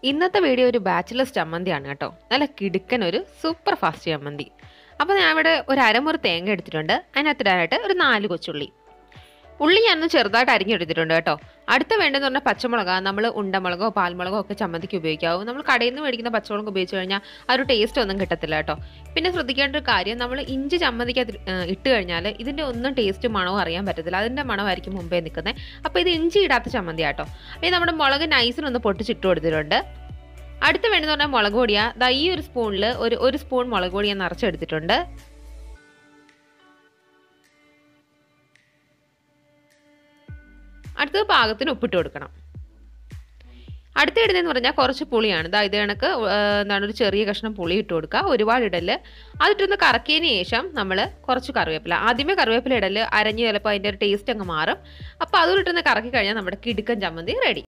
ഇന്നത്തെ വീഡിയോ ഒരു ബാച്ചിലേഴ്സ് ചമ്മന്തിയാണ് കേട്ടോ നല്ല കിടുക്കൻ ഒരു സൂപ്പർ ഫാസ്റ്റ് ചമ്മന്തി അപ്പോൾ ഞാൻ ഇവിടെ ഒരു അരമുറി തേങ്ങ എടുത്തിട്ടുണ്ട് അതിനകത്തിടാനായിട്ട് ഒരു നാല് കൊച്ചുള്ളി ഉള്ളി ഞാനൊന്ന് ചെറുതായിട്ട് അരിഞ്ഞെടുത്തിട്ടുണ്ട് കേട്ടോ അടുത്ത വേണ്ടതെന്ന് പറഞ്ഞാൽ പച്ചമുളക് നമ്മൾ ഉണ്ടമുളകോ പാൽമുളകോ ഒക്കെ ചമ്മന്തിക്ക് ഉപയോഗിക്കാവും നമ്മൾ കടയിൽ നിന്ന് മേടിക്കുന്ന പച്ചമുളക് ഉപയോഗിച്ച് കഴിഞ്ഞാൽ ആ ഒരു ടേസ്റ്റ് ഒന്നും കിട്ടത്തില്ല കേട്ടോ പിന്നെ ശ്രദ്ധിക്കേണ്ട ഒരു കാര്യം നമ്മൾ ഇഞ്ചി ചമ്മന്തിക്കകത്ത് ഏഹ്, ഇട്ട് കഴിഞ്ഞാൽ ഇതിൻ്റെ ഒന്നും ടേസ്റ്റ് മണവും അറിയാൻ പറ്റത്തില്ല അതിൻ്റെ മണമായിരിക്കും മുമ്പേ നിൽക്കുന്നത് അപ്പോൾ ഇത് ഇഞ്ചി ഇടാത്ത ചമ്മന്തി ആട്ടോ അപ്പോൾ നമ്മുടെ മുളക് നൈസിനൊന്ന് പൊട്ടിച്ചിട്ട് കൊടുത്തിട്ടുണ്ട് അടുത്ത് വേണ്ടതെന്ന് പറഞ്ഞാൽ മുളക് പൊടിയാ ദാ ഈ ഒരു സ്പൂണിൽ ഒരു ഒരു സ്പൂൺ മുളക് പൊടി ഞാൻ നിറച്ചെടുത്തിട്ടുണ്ട് അടുത്തത് പാകത്തിന് ഉപ്പിട്ട് കൊടുക്കണം അടുത്ത ഇടുന്നതെന്ന് പറഞ്ഞാൽ കുറച്ച് പുളിയാണ് ഇതാ ഇത് കണക്ക് ഏഹ്, എന്താണ് ഒരു ചെറിയ കഷ്ണം പുളി ഇട്ട് കൊടുക്കുക ഒരുപാട് ഇടല് അതിട്ടൊന്ന് കറക്കിയതിന് ശേഷം നമ്മൾ കുറച്ച് കറിവേപ്പില ആദ്യമേ കറിവേപ്പില ഇടല് അരഞ്ഞ് ചിലപ്പോൾ അതിൻ്റെ ഒരു ടേസ്റ്റ് അങ്ങ് മാറും അപ്പോൾ അതും ഇട്ടൊന്ന് കറക്കി കഴിഞ്ഞാൽ നമ്മുടെ കിടുക്കൻ ചമ്മന്തി റെഡി